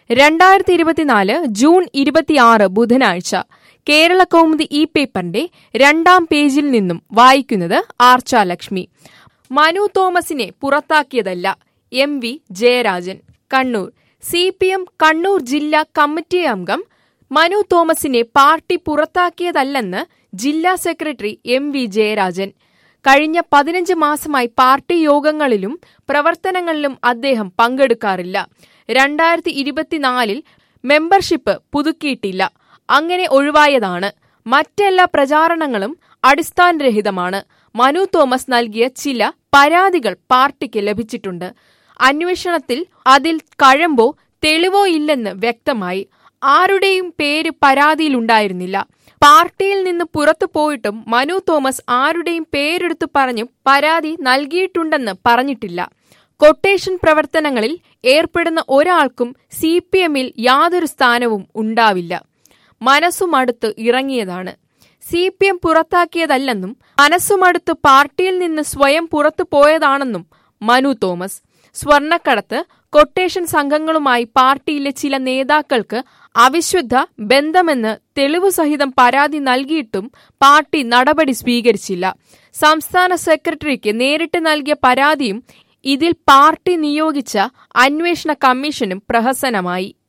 രണ്ടായിരത്തി ഇരുപത്തിനാല് ജൂൺ ഇരുപത്തിയാറ് ബുധനാഴ്ച കേരള കൗമുദി ഈ പേപ്പറിന്റെ രണ്ടാം പേജിൽ നിന്നും വായിക്കുന്നത് ആർച്ച ലക്ഷ്മി മനു തോമസിനെ പുറത്താക്കിയതല്ല M V Jayarajan Kannur C P M Kannur ജില്ലാ കമ്മിറ്റി അംഗം മനു തോമസിനെ പാർട്ടി പുറത്താക്കിയതല്ലെന്ന് ജില്ലാ സെക്രട്ടറി എം വി ജയരാജൻ കഴിഞ്ഞ പതിനഞ്ച് മാസമായി പാർട്ടി യോഗങ്ങളിലും പ്രവർത്തനങ്ങളിലും അദ്ദേഹം പങ്കെടുക്കാറില്ല രണ്ടായിരത്തി ഇരുപത്തിനാലിൽ മെമ്പർഷിപ്പ് പുതുക്കിയിട്ടില്ല അങ്ങനെ ഒഴിവായതാണ് മറ്റെല്ലാ പ്രചാരണങ്ങളും അടിസ്ഥാനരഹിതമാണ് മനു തോമസ് നൽകിയ ചില പരാതികൾ പാർട്ടിക്ക് ലഭിച്ചിട്ടുണ്ട് അന്വേഷണത്തിൽ അതിൽ കഴമ്പോ തെളിവോ ഇല്ലെന്ന് വ്യക്തമായി ആരുടെയും പേര് പരാതിയിലുണ്ടായിരുന്നില്ല പാർട്ടിയിൽ നിന്ന് പുറത്തു പോയിട്ടും മനു തോമസ് ആരുടെയും പേരെടുത്തു പറഞ്ഞു പരാതി നൽകിയിട്ടുണ്ടെന്ന് പറഞ്ഞിട്ടില്ല കൊട്ടേഷൻ പ്രവർത്തനങ്ങളിൽ ഏർപ്പെടുന്ന ഒരാൾക്കും സി പി എമ്മിൽ യാതൊരു സ്ഥാനവും ഉണ്ടാവില്ല മനസ്സുമടുത്ത് ഇറങ്ങിയതാണ് സി പി എം പുറത്താക്കിയതല്ലെന്നും മനസ്സുമടുത്ത് പാർട്ടിയിൽ നിന്ന് സ്വയം പുറത്തു പോയതാണെന്നും മനു തോമസ് സ്വർണക്കടത്ത് കൊട്ടേഷൻ സംഘങ്ങളുമായി പാർട്ടിയിലെ ചില നേതാക്കൾക്ക് അവിശുദ്ധ ബന്ധമെന്ന് തെളിവു സഹിതം പരാതി നൽകിയിട്ടും പാർട്ടി നടപടി സ്വീകരിച്ചില്ല സംസ്ഥാന സെക്രട്ടറിക്ക് നേരിട്ട് നൽകിയ പരാതിയും ഇതിൽ പാർട്ടി നിയോഗിച്ച അന്വേഷണ കമ്മീഷനും പ്രഹസനമായി